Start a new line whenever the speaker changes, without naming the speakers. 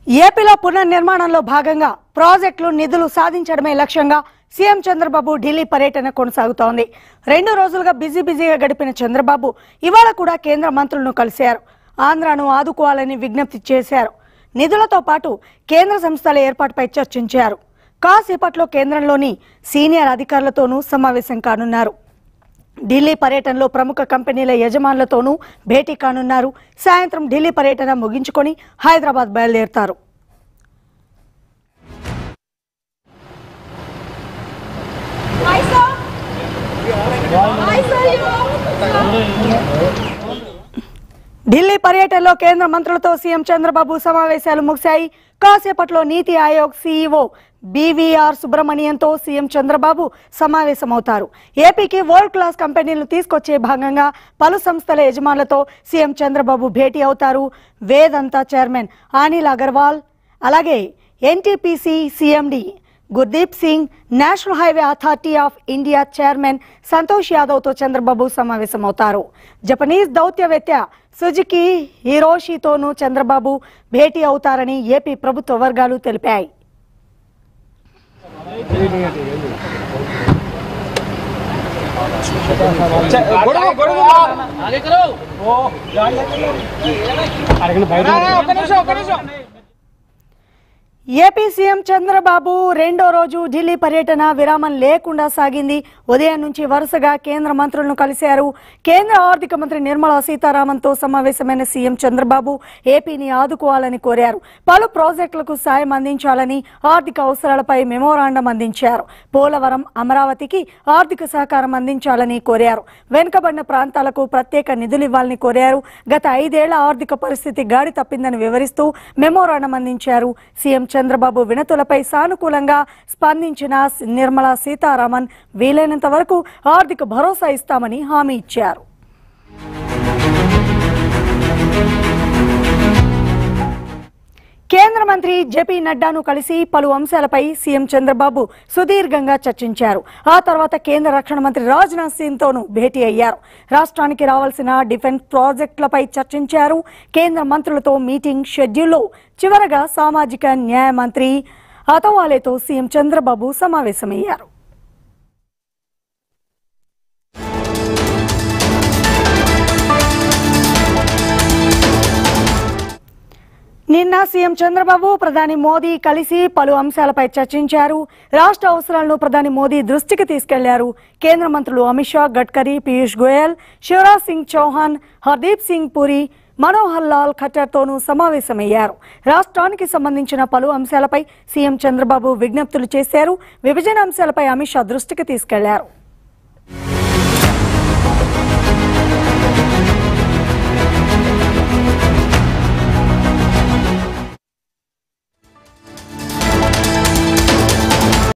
ఏపీలో పునర్నిర్మాణంలో భాగంగా ప్రాజెక్టులు నిధులు సాధించడమే లక్ష్యంగా సీఎం చంద్రబాబు ఢిల్లీ పర్యటన కొనసాగుతోంది రెండు రోజులుగా బిజీ బిజీగా గడిపిన చంద్రబాబు ఇవాళ కూడా కేంద్ర మంత్రులను కలిశారు ఆంధ్రాను ఆదుకోవాలని విజ్ఞప్తి చేశారు నిధులతో పాటు కేంద్ర సంస్థల ఏర్పాటుపై చర్చించారు కాసేపట్లో కేంద్రంలోని సీనియర్ అధికారులతోనూ సమావేశం కానున్నారు ఢిల్లీ పర్యటనలో ప్రముఖ కంపెనీల యజమానులతోనూ భేటీ కానున్నారు సాయంత్రం ఢిల్లీ పర్యటన ముగించుకొని హైదరాబాద్ బయలుదేరుతారు
Hi, sir. Hi, sir. You
Delhi పర్యటనలో కేంద్ర మంత్రులతో సీఎం చంద్రబాబు సమావేశాలు ముగిశాయి కాసేపట్లో నీతి ఆయోగ్ సీఈఓ బీవీఆర్ సుబ్రహ్మణ్యంతో సీఎం చంద్రబాబు సమావేశమవుతారు ఏపీకి వరల్డ్ క్లాస్ కంపెనీలను తీసుకొచ్చే భాగంగా పలు సంస్థల యజమానులతో సీఎం చంద్రబాబు భేటీ అవుతారు వేదంతా చైర్మన్ అనిల్ అగర్వాల్ అలాగే NTPC CMD Gurdeep Singh national highway authority of India chairman Santosh యాదవ్తో చంద్రబాబు సమావేశమవుతారు జపనీస్ దౌత్యవేత్త సుజుకి హిరోషితోనూ చంద్రబాబు భేటీ అవుతారని ఏపీ ప్రభుత్వ వర్గాలు తెలిపాయి
గొడవ గొడవ ఆగే కరో ఓ అరగన బయట ఒక్క నిమిషం ఒక్క నిమిషం
ఏపీ సీఎం చంద్రబాబు రెండో రోజు ఢిల్లీ పర్యటన విరామం లేకుండా సాగింది ఉదయం నుంచి వరుసగా కేంద్ర మంత్రులను కలిశారు కేంద్ర ఆర్థిక మంత్రి నిర్మలా సీతారామన్తో సమావేశమైన సీఎం చంద్రబాబు ఏపీని ఆదుకోవాలని కోరారు పలు ప్రాజెక్టులకు సాయం అందించాలని ఆర్థిక అవసరాలపై మెమోరాండం అందించారు పోలవరం అమరావతికి ఆర్థిక సహకారం అందించాలని కోరారు వెనుకబడిన ప్రాంతాలకు ప్రత్యేక నిధులు ఇవ్వాలని కోరారు గత ఐదేళ్ల ఆర్థిక పరిస్థితి గాడి తప్పిందని వివరిస్తూ మెమోరాండం అందించారు సీఎం చంద్రబాబు వినతులపై సానుకూలంగా స్పందించిన నిర్మలా సీతారామన్ వీలైనంత వరకు ఆర్థిక భరోసా ఇస్తామని హామీ ఇచ్చారు కేంద్ర మంత్రి జెపి నడ్డాను కలిసి పలు అంశాలపై సీఎం చంద్రబాబు సుదీర్ఘంగా చర్చించారు ఆ తర్వాత కేంద్ర రక్షణ మంత్రి రాజ్నాథ్ సింగ్ తోనూ భేటీ అయ్యారు రాష్ట్రానికి రావాల్సిన డిఫెన్స్ ప్రాజెక్టులపై చర్చించారు కేంద్ర మంత్రులతో మీటింగ్ షెడ్యూల్లో చివరగా సామాజిక న్యాయ మంత్రి అతవాలేతో సీఎం చంద్రబాబు సమావేశమయ్యారు నిన్న సీఎం చంద్రబాబు ప్రధాని మోదీ కలిసి పలు అంశాలపై చర్చించారు రాష్ట్ర అవసరాలను ప్రధాని మోదీ దృష్టికి తీసుకెళ్లారు కేంద్ర మంత్రులు అమిత్ షా గడ్కరీ పీయూష్ గోయల్ శివరాజ్ సింగ్ చౌహాన్ హర్దీప్ సింగ్ పురి మనోహర్ లాల్ ఖట్టర్తోనూ సమావేశమయ్యారు రాష్ట్రానికి సంబంధించిన పలు అంశాలపై సీఎం చంద్రబాబు విజ్ఞప్తులు చేశారు విభజన అంశాలపై అమిత్ షా దృష్టికి తీసుకెళ్లారు